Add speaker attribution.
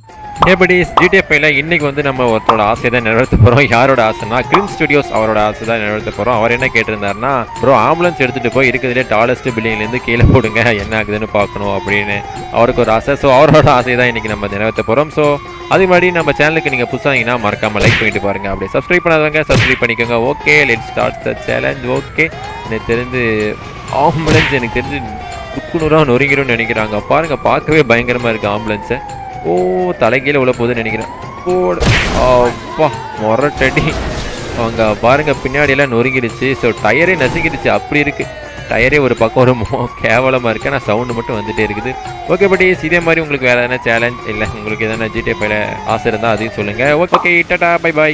Speaker 1: எப்படி ஜிடிஎஃப்ல இன்னைக்கு வந்து நம்ம ஒருத்தரோட ஆசையை தான் நிறைவேற்ற போகிறோம் யாரோட ஆசைனா கிரீன் ஸ்டுடியோஸ் அவரோட ஆசை தான் நிறைவேற்ற போகிறோம் அவர் என்ன கேட்டிருந்தாருன்னா ப்ரோ ஆம்புலன்ஸ் எடுத்துகிட்டு போய் இருக்கிறதுலே டாலஸ்ட் பில்டிங்லேருந்து கீழே போடுங்க என்ன ஆகுதுன்னு பார்க்கணும் அப்படின்னு அவருக்கு ஒரு ஆசை ஸோ அவரோட ஆசையை தான் இன்னைக்கு நம்ம நிறைவேற்ற போகிறோம் ஸோ அதே மாதிரி நம்ம சேனலுக்கு நீங்கள் புதுசாங்கன்னா மறக்காம லைக் பண்ணிட்டு பாருங்க அப்படியே சப்ஸ்கிரைப் பண்ணாதவங்க சப்ஸ்கிரைப் பண்ணிக்கோங்க okay let start the challenge okay எனக்கு தெரிஞ்சு ஆம்புலன்ஸ் எனக்கு தெரிஞ்சு துக்குநூறாக நொறுங்கிடும்னு நினைக்கிறாங்க பாருங்க பார்க்கவே பயங்கரமாக இருக்குது ஆம்புலன்ஸை ஓ தலைகீழ உள்ள போகுதுன்னு நினைக்கிறேன் போடு அப்பா மொரட்டடி அவங்க பாருங்க பின்னாடி எல்லாம் நொறுங்கிடுச்சு ஸோ டயரே நசுங்கிடுச்சு அப்படி இருக்கு டயரே ஒரு பக்கம் ஒரு மோ கேவலமாக இருக்கு ஆனால் சவுண்டு மட்டும் வந்துட்டே இருக்குது ஓகே பட் இதே மாதிரி உங்களுக்கு வேறு எதனா சேலஞ்ச் இல்லை உங்களுக்கு எதனா ஜிடிஎஃப் ஆசை இருந்தால் அதையும் சொல்லுங்கள் ஓகே டாடா பை பாய்